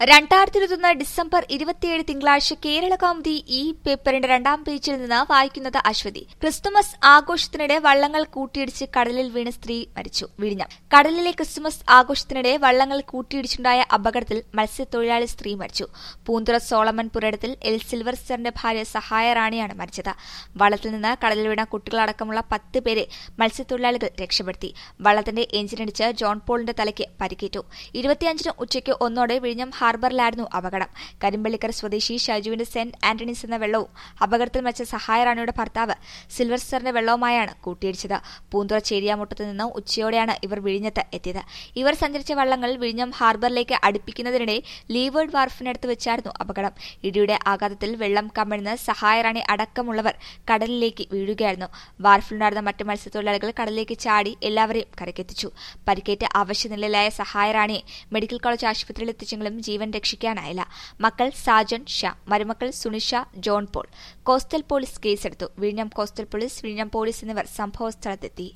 രണ്ടായിരത്തി ഇരുപത്തൊന്ന് ഡിസംബർ ഇരുപത്തിയേഴ് തിങ്കളാഴ്ച കേരള കൗമുദി ഈ പേപ്പറിന്റെ രണ്ടാം പേജിൽ നിന്ന് വായിക്കുന്നത് അശ്വതി ക്രിസ്തുമസ് ആഘോഷത്തിനിടെ വള്ളങ്ങൾ കൂട്ടിയിടിച്ച് കടലിൽ വീണ സ്ത്രീ മരിച്ചു വിഴിഞ്ഞം കടലിലെ ക്രിസ്തുമസ് ആഘോഷത്തിനിടെ വള്ളങ്ങൾ കൂട്ടിയിടിച്ചുണ്ടായ അപകടത്തിൽ മത്സ്യത്തൊഴിലാളി സ്ത്രീ മരിച്ചു പൂന്തുറ സോളമൻ പുരടത്തിൽ എൽ സിൽവർ സ്റ്ററിന്റെ ഭാര്യ സഹായ റാണിയാണ് മരിച്ചത് വള്ളത്തിൽ നിന്ന് കടലിൽ വീണ കുട്ടികളടക്കമുള്ള പത്ത് പേരെ മത്സ്യത്തൊഴിലാളികൾ രക്ഷപ്പെടുത്തി വള്ളത്തിന്റെ എഞ്ചിനടിച്ച് ജോൺ പോളിന്റെ തലയ്ക്ക് പരിക്കേറ്റു ഇരുപത്തിയഞ്ചിന് ഉച്ചയ്ക്ക് ഒന്നോടെ വിഴിഞ്ഞം ഹാർബറിലായിരുന്നു അപകടം കരിമ്പള്ളിക്കര സ്വദേശി ഷൈജുവിന്റെ സെന്റ് ആന്റണീസ് എന്ന വെള്ളവും അപകടത്തിൽ മരിച്ച സഹായ റാണിയുടെ ഭർത്താവ് സിൽവർ സ്റ്ററിന്റെ വെള്ളവുമായാണ് കൂട്ടിയിടിച്ചത് പൂന്തുറ ചേരിയാമുട്ടത്ത് നിന്ന് ഉച്ചയോടെയാണ് ഇവർ വിഴിഞ്ഞത്ത് എത്തിയത് ഇവർ സഞ്ചരിച്ച വള്ളങ്ങൾ വിഴിഞ്ഞം ഹാർബറിലേക്ക് അടുപ്പിക്കുന്നതിനിടെ ലീവേർഡ് വാർഫിനടുത്ത് വെച്ചായിരുന്നു അപകടം ഇടിയുടെ ആഘാതത്തിൽ വെള്ളം കമിഴ്ന്ന് സഹായ റാണി അടക്കമുള്ളവർ കടലിലേക്ക് വീഴുകയായിരുന്നു വാർഫിലുണ്ടായിരുന്ന മറ്റ് മത്സ്യത്തൊഴിലാളികൾ കടലിലേക്ക് ചാടി എല്ലാവരെയും കരക്കെത്തിച്ചു പരിക്കേറ്റ് അവശ്യനിലയിലായ സഹായ റാണിയെ മെഡിക്കൽ കോളേജ് ആശുപത്രിയിൽ എത്തിച്ചെങ്കിലും ജീവൻ രക്ഷിക്കാനായില്ല മക്കൾ സാജൻ ഷാ മരുമക്കൾ Sunisha John Paul coastal police കേസെടുത്തു വിഴിഞ്ഞം കോസ്റ്റൽ പോലീസ് വിഴിഞ്ഞം പോലീസ് എന്നിവർ സംഭവസ്ഥലത്തെത്തി